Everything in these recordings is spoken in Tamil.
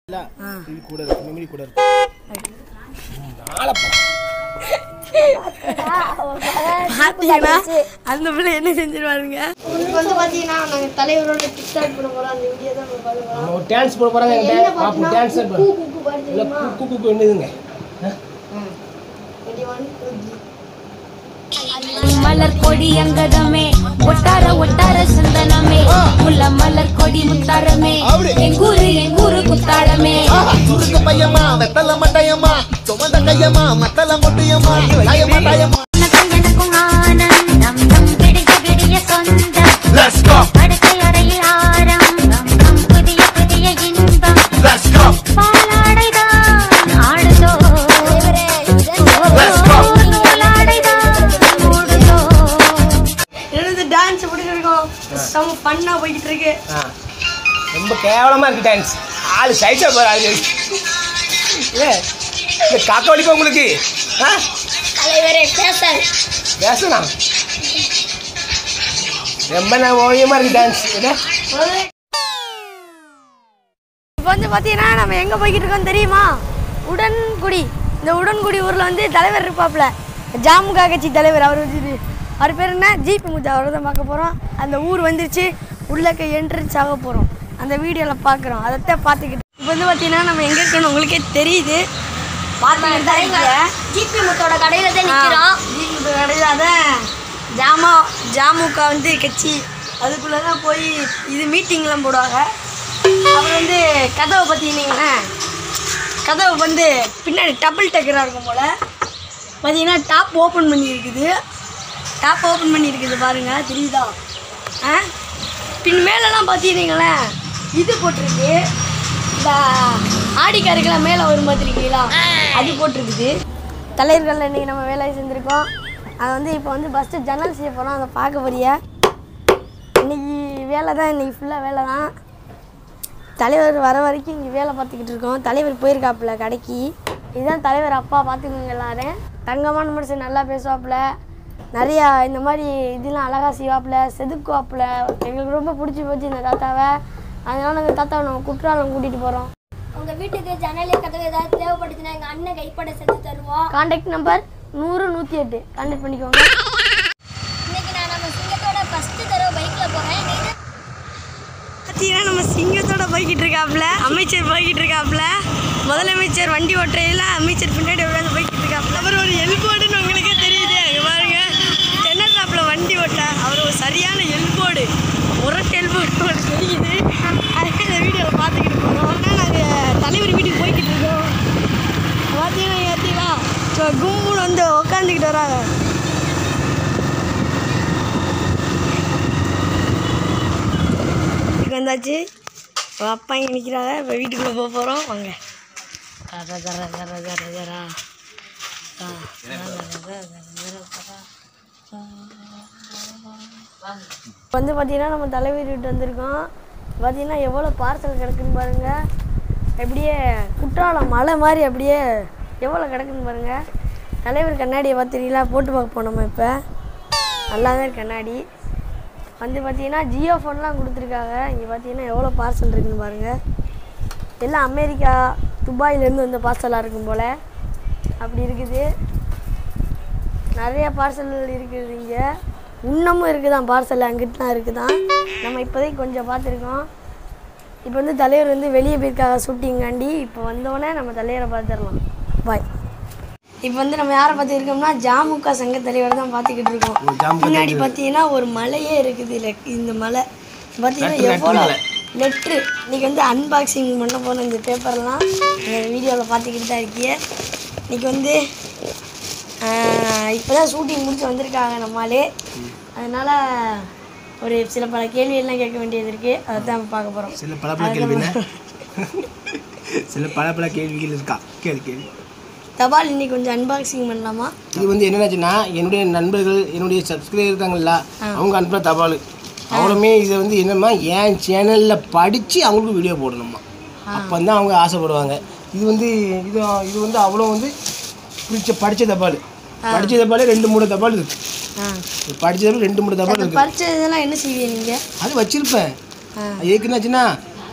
இல்ல இது கூட இருக்கு மெமரி கூட இருக்கு நாளப்பா பார்த்தீங்கன்னா அந்த பிள்ளை என்ன செஞ்சிருவாருங்க உங்களுக்கு வந்து பார்த்தீங்கன்னா நாங்கள் தலைவரோட டிக் டாக் பண்ண போகிறோம் அந்த வீடியோ தான் நம்ம பார்க்க போகிறோம் நம்ம ஒரு டான்ஸ் போட போறாங்க என்ன பாப்போம் டான்ஸ் பார்த்தீங்கன்னா கூ கூ பாட்டு இல்ல தெரியுமா குக்கு குக்கு என்னதுங்க ரெடி ஒன் டூ த்ரீ மலர் கொடி அங்கதமே ஒட்டார ஒட்டார சந்தனமே முல்ல மலர் கொடி முத்தாரமே எங்கூரு எங்கூரு குத்தாளமே சுருக்கு பையமா வெத்தல மட்டையம்மா சுமந்த கையம்மா மத்தல முட்டையம்மா கையம்மா கையம்மா உனக்கும் எனக்கும் ஆனந்தம் நம் விடிய விடிய சொந்தம் Let's go படுக்கை அறையில் ஆரம்பம் நம் புதிய புதிய இன்பம் Let's go பாலாடைதான் ஆடுதோ Let's go. நூலாடைதான் மூடுதோ என்னது டான்ஸ் எப்படி இருக்கும் செம்ம ஃபன்னாக போய்கிட்டு இருக்கு ஆ. ரொம்ப கேவலமா இருக்கு டான்ஸ் ஆளு சைஸா போற ஆளு ஏ இந்த காக்க வலிக்கும் உங்களுக்கு ஆ தலைவரே பேசாது பேசலாம் ரொம்ப நான் ஓவியமா இருக்கு டான்ஸ் என்ன இப்போ வந்து பார்த்தீங்கன்னா நம்ம எங்கே போய்கிட்டு இருக்கோம் தெரியுமா உடன்குடி இந்த உடன்குடி ஊரில் வந்து தலைவர் இருப்பாப்புல ஜாமுகா கட்சி தலைவர் அவர் வந்து அவர் பேர் என்ன ஜிபி முத்து அவரை தான் பார்க்க போகிறோம் அந்த ஊர் வந்துருச்சு உள்ளக்க என்ட்ரன்ஸ் ஆக போகிறோம் அந்த வீடியோவில் பார்க்குறோம் அதைத்தான் பார்த்துக்கிட்டு இப்போ வந்து பார்த்தீங்கன்னா நம்ம எங்கே இருக்கோம்னு உங்களுக்கே தெரியுது பார்த்துக்கிட்டு தான் இருக்கீங்க. ஜிபி முத்தோட கடையில் தான் ஆ, நிற்கிறோம் ஜிபி முத்து கிடையாது ஜாமா ஜாமுகா வந்து கட்சி அதுக்குள்ளே தான் போய் இது மீட்டிங்லாம் போடுவாங்க அப்புறம் வந்து கதவை பார்த்தீங்கன்னா கதவு வந்து பின்னாடி டபுள் டக்கராக இருக்கும் போல் பார்த்தீங்கன்னா டாப் ஓப்பன் பண்ணி இருக்குது டாப் ஓப்பன் பண்ணி இருக்குது பாருங்க தெரியுதா ஆ பின் மேலெல்லாம் பார்த்தீங்களேன் இது போட்டிருக்கு இந்த ஆடிக்காருக்கெல்லாம் மேலே வரும் பார்த்துருக்கீங்களா அது போட்டிருக்குது தலைவர்கள் இன்னைக்கு நம்ம வேலை செஞ்சுருக்கோம் அதை வந்து இப்போ வந்து ஃபஸ்ட்டு ஜன்னல் செய்ய போகிறோம் அதை பார்க்க போறிய இன்னைக்கு வேலை தான் இன்னைக்கு ஃபுல்லாக வேலை தான் தலைவர் வர வரைக்கும் இங்கே வேலை பார்த்துக்கிட்டு இருக்கோம் தலைவர் போயிருக்காப்புல கடைக்கு இதுதான் தலைவர் அப்பா பார்த்துக்கோங்க எல்லாரும் தங்கமான மனுஷன் நல்லா பேசுவாப்புல நிறையா இந்த மாதிரி இதெல்லாம் அழகாக செய்வாப்புல செதுக்குவாப்புல எங்களுக்கு ரொம்ப பிடிச்சி போச்சு இந்த தாத்தாவை அதனால இந்த தாத்தாவை நம்ம குற்றாலம் கூட்டிகிட்டு போகிறோம் உங்கள் வீட்டுக்கு ஜன்னலே கதவு ஏதாவது தேவைப்பட்டுச்சுன்னா எங்கள் அண்ணன் கைப்பட செஞ்சு தருவோம் காண்டாக்ட் நம்பர் நூறு நூற்றி எட்டு காண்டாக்ட் பண்ணிக்கோங்க இன்னைக்கு நான் நம்ம சிங்கத்தோட ஃபஸ்ட்டு தடவை பைக்கில் போகிறேன் பார்த்தீங்கன்னா நம்ம சிங்கத்தோட போய்கிட்டு இருக்காப்புல அமைச்சர் போய்கிட்டு இருக்காப்புல முதலமைச்சர் வண்டி ஓட்டுறையில் அமைச்சர் பின்னாடி உட்காந்து போய்கிட்டு இருக்காப்புல அவர் ஒரு எல்போர்டுன்னு உங்களுக்கே தெரியுது அங்கே பாருங்க ஜன்னல் டாப்பில் வண்டி ஓட்ட அவர் ஒரு சரியான எல்போர்டு முரட்டு எல்போர்டு ஒரு தெரியுது அதுக்கு இந்த வீடியோவில் பார்த்துக்கிட்டு போகிறோம் ஆனால் நாங்கள் தலைவர் வீட்டுக்கு போய்கிட்டு இருக்கோம் பார்த்தீங்கன்னா ஏற்றிங்களா ஸோ கும்பல் வந்து உட்காந்துக்கிட்டு வராங்க வீட்டுக்கு வந்தாச்சு இப்போ அப்பா இங்கே நிற்கிறாங்க இப்போ வீட்டுக்குள்ளே போக போகிறோம் வாங்க கர கர கர கர கரா ஆ, கர, கர, கர, கர, கர. இப்போ வந்து பார்த்தீங்கன்னா நம்ம தலைவர் வீட்டு வந்திருக்கோம் பார்த்தீங்கன்னா எவ்வளோ பார்சல் கிடக்குன்னு பாருங்கள் அப்படியே குற்றாலம் மலை மாதிரி அப்படியே எவ்வளோ கிடக்குன்னு பாருங்கள் தலைவர் கண்ணாடியை பார்த்துருக்கீங்களா போட்டு பார்க்க போனோம் இப்போ நல்லா தான் இருக்கு கண்ணாடி வந்து பார்த்தீங்கன்னா ஜியோ ஃபோன்லாம் கொடுத்துருக்காங்க இங்கே பார்த்தீங்கன்னா எவ்வளோ பார்சல் இருக்குன்னு பாருங்கள் எல்லாம் அமெரிக்கா துபாயிலேருந்து வந்த பார்சலாக இருக்கும் போல் அப்படி இருக்குது நிறைய பார்சல் இருக்குது இங்கே இன்னமும் இருக்குதான் பார்சல் அங்கிட்டுலாம் இருக்குதான் நம்ம இப்போதைக்கு கொஞ்சம் பார்த்துருக்கோம் இப்போ வந்து தலைவர் வந்து வெளியே போயிருக்காங்க ஷூட்டிங்காண்டி இப்போ வந்தோடனே நம்ம தலைவரை பார்த்துடலாம் பாய் இப்போ வந்து நம்ம யாரை பார்த்துருக்கோம்னா ஜாமுகா சங்க தலைவர் தான் பார்த்துக்கிட்டு இருக்கோம் ஓ, ஜாமுகா பின்னாடி பார்த்தீங்கன்னா ஒரு மலையே இருக்குது இல்லை இந்த மலை பார்த்தீங்கன்னா லெட்ரு, எவ்வளோ லெட்ரு லெட்ரு இன்னைக்கு வந்து அன்பாக்சிங் பண்ண போன இந்த பேப்பர்லாம் இந்த வீடியோவில் பார்த்துக்கிட்டு தான் இருக்கீங்க இன்னைக்கு வந்து இப்போ தான் ஷூட்டிங் முடிச்சு வந்திருக்காங்க நம்மளே அதனால் ஒரு சில பல கேள்வியெல்லாம் கேட்க வேண்டியது இருக்குது அதை தான் பார்க்க போகிறோம் சில பல பல கேள்வி என்ன சில பல பல கேள்விகள் இருக்கா கேள்வி கேள்வி தபால் இன்னைக்கு கொஞ்சம் அன்பாக்சிங் பண்ணலாமா இது வந்து என்னன்னாச்சுன்னா என்னுடைய நண்பர்கள் என்னுடைய சப்ஸ்கிரைபர் இருக்காங்கல்ல அவங்க அனுப்புன தபால் அவங்களுமே இதை வந்து என்னம்மா என் சேனலில் படித்து அவங்களுக்கு வீடியோ போடணுமா அப்போ தான் அவங்க ஆசைப்படுவாங்க இது வந்து இது இது வந்து அவ்வளோ வந்து பிடிச்ச படித்த தபால் படித்த தபாலே ரெண்டு மூணு தபால் இருக்கு ஆ படித்த தபால் ரெண்டு மூணு தபால் இருக்கு பறிச்ச இதெல்லாம் என்ன செய்வீங்க நீங்கள் அது வச்சிருப்பேன் அது எதுக்குன்னாச்சுன்னா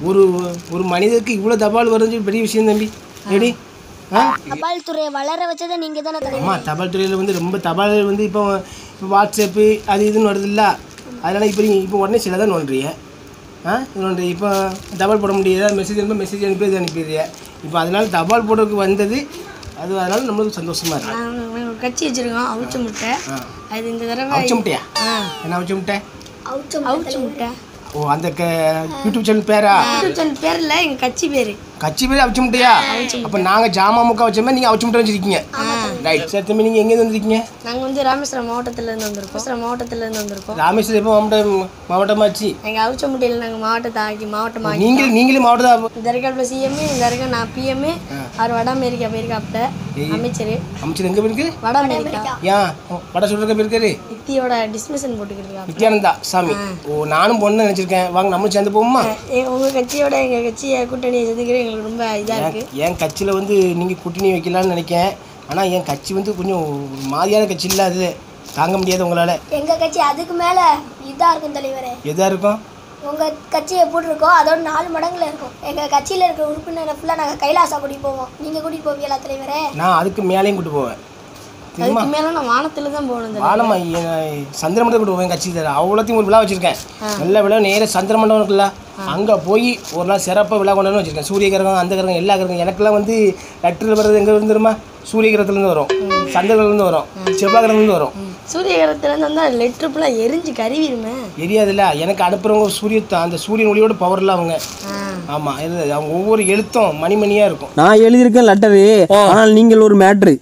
ஒரு ஒரு மனிதருக்கு இவ்வளோ தபால் வருது பெரிய விஷயம் தம்பி எப்படி ஆ தபால் துறையை வளர வச்சதை நீங்க தானே தலைவர் ஆமாம் தபால் துறையில் வந்து ரொம்ப தபால் வந்து இப்போ இப்போ வாட்ஸ்அப்பு அது இதுன்னு வருதுல்ல அதனால் இப்போ நீங்கள் இப்போ உடனே சில தான் நோண்டுறீங்க ஆ இது நோண்டு இப்போ தபால் போட முடியாது மெசேஜ் அனுப்ப மெசேஜ் அனுப்பி அது அனுப்பிடுறீங்க இப்போ அதனால் தபால் போடுறதுக்கு வந்தது அது அதனால் நம்மளுக்கு சந்தோஷமாக இருக்கு நாங்கள் ஒரு கட்சி வச்சுருக்கோம் அவிச்ச முட்டை ஆ அது இந்த தடவை அவிச்ச முட்டையா ஆ என்ன அவிச்ச முட்டை அவுச்சம் அவிச்ச முட்டை ஓ அந்த க யூடியூப் சேனல் பேரா யூடியூப் சேனல் பேர் இல்லை எங்கள் கட்சி பேர் கட்சி பேர் அவிச்ச முட்டையா அப்போ நாங்கள் ஜாமா முக்கா வச்ச மாதிரி நீங்கள் அவிச்ச முட்டை வச்சிருக்கீங்க ரைட் சரி தம்பி நீங்கள் எங்கேருந்து வந்திருக்கீங்க நாங்கள் வந்து ராமேஸ்வரம் மாவட்டத்துலேருந்து வந்திருக்கோம் ராமேஸ்வரம் மாவட்டத்துலேருந்து வந்திருக்கோம் ராமேஸ்வரம் எப்போ மாவட்டம் மாவட்டமாச்சு எங்கள் அவிச்ச முட்டையில் நாங்கள் மாவட்டத்தை ஆக்கி மாவட்டமாக நீங்கள் நீங்களே மாவட்டம் இந்த இருக்க சிஎம் இந்த இருக்க நான் பிஎம் அவர் வட அமெரிக்கா போயிருக்காப்ல அமைச்சர் அமைச்சர் எங்கே போயிருக்கு வட அமெரிக்கா ஏன் வட சொல்றதுக்கு போயிருக்காரு நித்தியோட டிஸ்மிஷன் போட்டுக்கிட்டு நித்யானந்தா சாமி ஓ நானும் பொண்ணு நினச்சிருக்கேன் வாங்க நம்மளும் சேர்ந்து போவோமா உங்கள் கட்சியோட எங்கள் கட்சியை கூட்டணியை செஞ்சுக்கிறது எங்களுக்கு ரொம்ப இதாக இருக்குது என் என் கட்சியில் வந்து நீங்கள் கூட்டணி வைக்கலாம்னு நினைக்கேன் ஆனால் என் கட்சி வந்து கொஞ்சம் ஒரு மாதிரியான கட்சி இல்லை அது தாங்க முடியாது உங்களால் எங்க கட்சி அதுக்கு மேல இதா இருக்கும் தலைவரே எதாக இருக்கும் உங்க கட்சி எப்படி இருக்கோ அதோட நாலு மடங்குல இருக்கும் எங்க கட்சியில இருக்கிற உறுப்பினரை ஃபுல்லா நாங்க கைலாசா கூட்டிட்டு போவோம் நீங்க கூட்டிட்டு போவீங்களா தலைவரே நான் அதுக்கு மேலேயும் கூட்டு போவேன் தெரியுமா அதுக்கு மேலே நான் வானத்தில் தான் போகணும் இந்த வானமா சந்திரமண்டலம் கூட்டு போவேன் கட்சி தர அவ்வளோத்தையும் ஒரு விழா வச்சுருக்கேன் நல்ல விழா நேராக சந்திரமண்டலம் இருக்குல்ல அங்கே போய் ஒரு நாள் சிறப்பாக விழா கொண்டாந்து வச்சுருக்கேன் சூரிய கிரகம் அந்த கிரகம் எல்லா கிரகம் எனக்கெல்லாம் வந்து லெட்டரில் வர்றது எங்கே இருந்து தெரியுமா சூரிய கிரகத்துலேருந்து வரும் சந்திரகிரகத்துலேருந்து வரும் செவ்வாய் கிரகத்துலேருந்து வரும் சூரிய கிரகத்துலேருந்து வந்தால் லெட்ரு ஃபுல்லாக எரிஞ்சு கருவிடுமே தெரியாதுல்ல எனக்கு அனுப்புகிறவங்க சூரிய அந்த சூரியன் ஒளியோட பவர்ல அவங்க ஆமாம் இருந்தது அவங்க ஒவ்வொரு எழுத்தும் மணிமணியாக இருக்கும் நான் எழுதியிருக்கேன் லெட்டரு ஆனால் நீங்கள் ஒரு மேட்ரு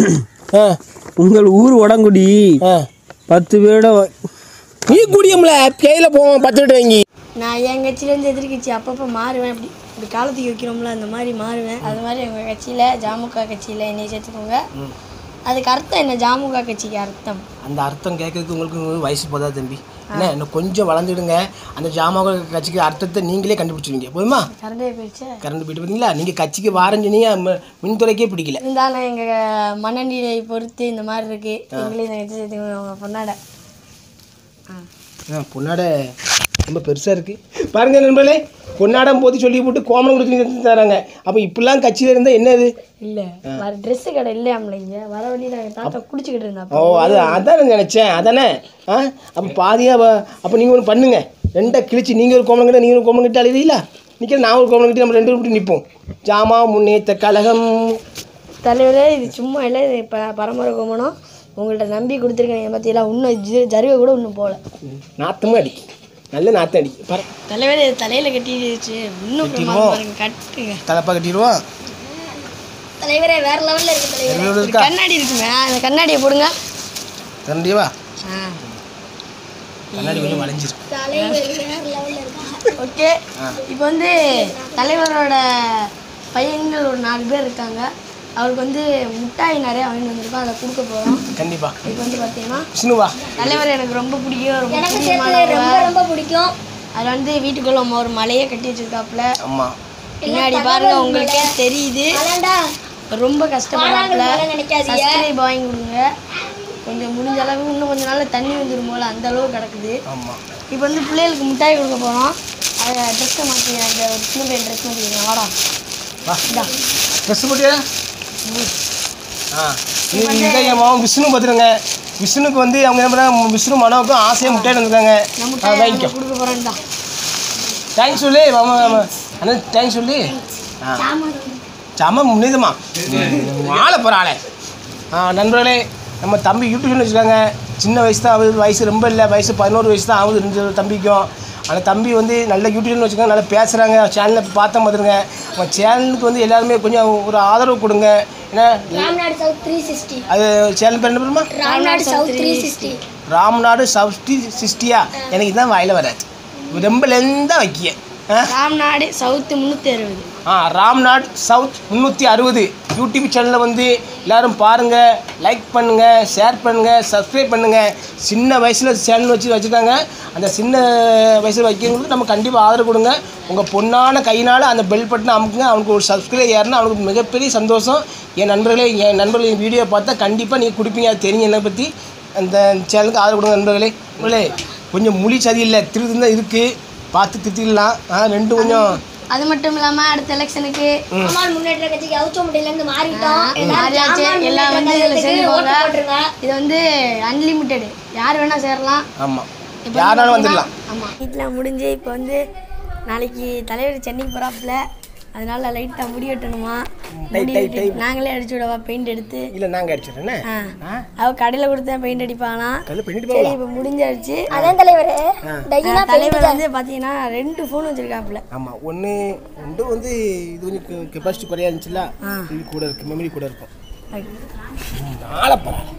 ஆ உங்கள் ஊர் உடங்குடி ஆ பத்து பேரோட நீ குடியம்ல கையில் போவோம் பத்து விட்டு வாங்கி நான் என் கட்சியிலேருந்து எதிர்கட்சி அப்பப்போ மாறுவேன் அப்படி இப்படி காலத்துக்கு வைக்கிறோம்ல அந்த மாதிரி மாறுவேன் அது மாதிரி எங்கள் கட்சியில் ஜாமுகா கட்சியில் என்னை சேர்த்துக்கோங்க அதுக்கு அர்த்தம் என்ன ஜாமுகா கட்சிக்கு அர்த்தம் அந்த அர்த்தம் கேட்கறதுக்கு உங்களுக்கு வயசு போதா தம்பி என்ன இன்னும் கொஞ்சம் வளர்ந்துடுங்க அந்த ஜாமாக கட்சிக்கு அர்த்தத்தை நீங்களே கண்டுபிடிச்சிருவீங்க போதுமா கரண்டே போயிடுச்சு கரண்ட் போயிட்டு பார்த்தீங்களா நீங்கள் கட்சிக்கு வாரஞ்சினியா மின்துறைக்கே பிடிக்கல இருந்தாலும் எங்கள் மனநிலை பொறுத்து இந்த மாதிரி இருக்குது எங்களே இந்த கட்சி சேர்த்துக்கோங்க அவங்க பொண்ணாட ஆ பொன்னாட ரொம்ப பெருசாக இருக்குது பாருங்க நண்பர்களே பொன்னாடம் போத்தி சொல்லி போட்டு கோமணம் கொடுத்து தராங்க அப்போ இப்படிலாம் கட்சியில் இருந்தால் என்ன இது இல்லை வர ட்ரெஸ்ஸு கடை இல்லையாம்ல இங்கே வர வழியில் எங்கள் தாத்தா குடிச்சிக்கிட்டு இருந்தா ஓ அது அதான் நான் நினச்சேன் அதானே ஆ அப்போ பாதியாக அப்போ நீங்கள் ஒன்று பண்ணுங்க ரெண்டை கிழிச்சு நீங்கள் ஒரு கோமணம் கிட்ட நீங்கள் ஒரு கோமணம் கிட்ட அழுதிங்களா நிற்கிற நான் ஒரு கோமணம் கிட்ட நம்ம ரெண்டு பேரும் நிற்போம் ஜாமா முன்னேற்ற கழகம் தலைவரே இது சும்மா இல்லை இது இப்போ பரம்பரை கோமணம் உங்கள்கிட்ட நம்பி கொடுத்துருக்கேன் பார்த்தீங்களா இன்னும் ஜி- ஜருகை கூட இன்னும் போகல நாத்தமும் அடிக்கு நல்ல நாத்தம் அடிக்கு பர தலைவரே இது தலையில் கட்டிடுச்சு இன்னும் பிரமாதமா இருக்கு கட்டுங்க தலைப்பா கட்டிடுவோம் தலைவரே வேற லெவல்ல இருக்கு தலைவர் எவ்வளோ ஒரு இருக்கா கண்ணாடி இருக்குங்க அந்த கண்ணாடியை போடுங்க கண்டிப்பா ஆ கண்ணாடி கொஞ்சம் வளைஞ்சிருக்கு தலைவர் வேற லெவல்ல இருக்கா ஓகே இப்போ வந்து தலைவரோட பையன்கள் ஒரு நாலு பேர் இருக்காங்க அவருக்கு வந்து முட்டாய் நிறைய வாங்கிட்டு வந்திருக்கோம் அதை கொடுக்க போகிறோம் கண்டிப்பா இப்போ வந்து பார்த்தீங்கன்னா விஷ்ணுவா தலைவர் எனக்கு ரொம்ப பிடிக்கும் ரொம்ப எனக்கு சேர்த்து பிடிக்குமானவர் ரொம்ப ரொம்ப பிடிக்கும் அதில் வந்து வீட்டுக்குள்ள அம்மா ஒரு மலையை கட்டி வச்சிருக்காப்புல ஆமாம் பின்னாடி பாருங்க உங்களுக்கே தெரியுது அதான்டா ரொம்ப கஷ்டப்படுறாப்புல பாராங்கல் நினைக்காதீங்க. சப்ஸ்கிரைப் வாங்கி கொடுங்க கொஞ்சம் முடிஞ்ச அளவுக்கு இன்னும் கொஞ்ச நாள்ல தண்ணி வந்துடும் போல அந்த அளவுக்கு கிடக்குது ஆமாம் இப்போ வந்து பிள்ளைகளுக்கு மிட்டாய் கொடுக்க போகிறோம் அதை ட்ரெஸ்ஸை மாற்றி அந்த ஒரு சின்ன பையன் ட்ரெஸ் மாற்றிக்கலாம் வாடா வா ட்ரெஸ் போட்டியா ஆ இது இதுதான் என் மாவன் விஷ்ணு பார்த்துருங்க விஷ்ணுக்கு வந்து அவங்க என்ன பண்ணுறாங்க விஷ்ணு மனோவுக்கும் ஆசையாக முட்டாய் வந்திருக்காங்க நம்ம ஆ மிட்டாய் வாங்கிக்கோ அவனுக்கு கொடுக்க போகிறேன் தான் தேங்க்ஸ் சொல்லு மாமா மாமா அண்ணா தேங்க்ஸ் சொல்லு ஆ சாம முன்னிதமா ஆளை போகிற ஆளை ஆ நண்பர்களே நம்ம தம்பி யூடியூப்னு வச்சுருக்காங்க சின்ன வயசு தான் ஆகுது வயசு ரொம்ப இல்லை வயசு பதினோரு வயசு தான் ஆகுது ரெண்டு தம்பிக்கும் ஆனால் தம்பி வந்து நல்ல யூடியூப்னு வச்சுருக்காங்க நல்லா பேசுகிறாங்க சேனலில் பார்த்தா பார்த்துருங்க அவங்க சேனலுக்கு வந்து எல்லாருமே கொஞ்சம் ஒரு ஆதரவு கொடுங்க ஏன்னா ராம்நாடு சவுத் த்ரீ சிக்ஸ்டி அது சேனல் பேர் என்ன பேருமா Ramnad south three sixty Ramnad சவுஸ்டி சிஸ்டியா எனக்கு இதுதான் வாயில் வராது ரொம்ப லெந்தாக வைக்கிய ஆ ராம்நாடு சவுத்து முந்நூற்றி அறுபது ஆ ராம்நாட் சவுத் முந்நூற்றி அறுபது யூடியூப் சேனலில் வந்து எல்லாரும் பாருங்கள் லைக் பண்ணுங்கள் ஷேர் பண்ணுங்கள் சப்ஸ்கிரைப் பண்ணுங்கள் சின்ன வயசில் சேனல் வச்சு வச்சுருக்காங்க அந்த சின்ன வயசில் வைக்கிறவங்களுக்கு நம்ம கண்டிப்பாக ஆதரவு கொடுங்க உங்கள் பொண்ணான கையினால் அந்த பெல் பட்டனை அமுக்குங்க அவனுக்கு ஒரு சப்ஸ்கிரைப் ஏறினா அவனுக்கு மிகப்பெரிய சந்தோஷம் என் நண்பர்களே என் நண்பர்கள் என் வீடியோ பார்த்தா கண்டிப்பாக நீங்கள் கொடுப்பீங்க அது தெரியும் என்னை பற்றி அந்த சேனலுக்கு ஆதரவு கொடுங்க நண்பர்களே நண்பர்களே கொஞ்சம் மொழி சரியில்லை திருத்து தான் இருக்குது பார்த்து திருத்திடலாம் ஆ ரெண்டும் கொஞ்சம் அது மட்டும் இல்லாமல் அடுத்த எலெக்ஷனுக்கு அம்மாள் முன்னேற்ற கட்சிக்கு அவுச்ச முடியலன்னு மாறிட்டோம் எல்லாரும் மாறியாச்சு ஜாமான் எல்லாம் வந்து முன்னேற்ற இதில் கழகத்துக்கு ஓட்டு சேர்ந்துக்கோங்க போட்டுருங்க இது வந்து அன்லிமிட்டெடு யார் வேணால் சேரலாம் ஆமாம் யாராலும் வந்துடலாம் ஆமாம் வீட்டில் முடிஞ்சு இப்போ வந்து நாளைக்கு தலைவர் சென்னைக்கு போகிறாப்புல அதனால லைட்டாக முடி வெட்டணுமா முடி வெட்டி நாங்களே அடிச்சு விடவா பெயிண்ட் எடுத்து இல்லை நாங்கள் அடிச்சிடறேனே ஆ அவ கடையில் கொடுத்தா பெயிண்ட் அடிப்பாங்களாம் கல்லு பண்ணிட்டு சரி போகலாம் இப்போ முடிஞ்சாச்சு அதான் தலைவர் டைனா தலைவர் வந்து பார்த்தீங்கன்னா ரெண்டு ஃபோன் வச்சிருக்காப்புல ஆமாம் ஒன்று ரெண்டு வந்து இது கொஞ்சம் கெப்பாசிட்டி குறையா இருந்துச்சுல்ல இது கூட இருக்கு மெமரி கூட இருக்கும் நாளை பரவாயில்ல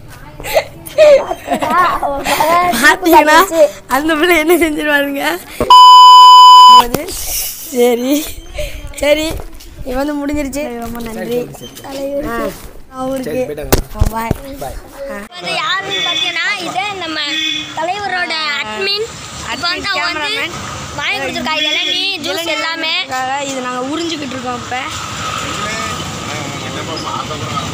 பார்த்தீங்கன்னா அந்த பிள்ளை என்ன செஞ்சிருவாருங்க போது. சரி சரி இது வந்து முடிஞ்சிருச்சு ரொம்ப நன்றி ஆ, அவருக்கு போயிட்டாங்க பாய் வந்து யாருன்னு பார்த்தீங்கன்னா இது நம்ம தலைவரோட அட்மின் இப்போ வந்து அவங்க வந்து வாங்கி கொடுத்துருக்காங்க இளநீ ஜூஸ் எல்லாமே இது நாங்கள் உறிஞ்சிக்கிட்டு இருக்கோம் இப்போ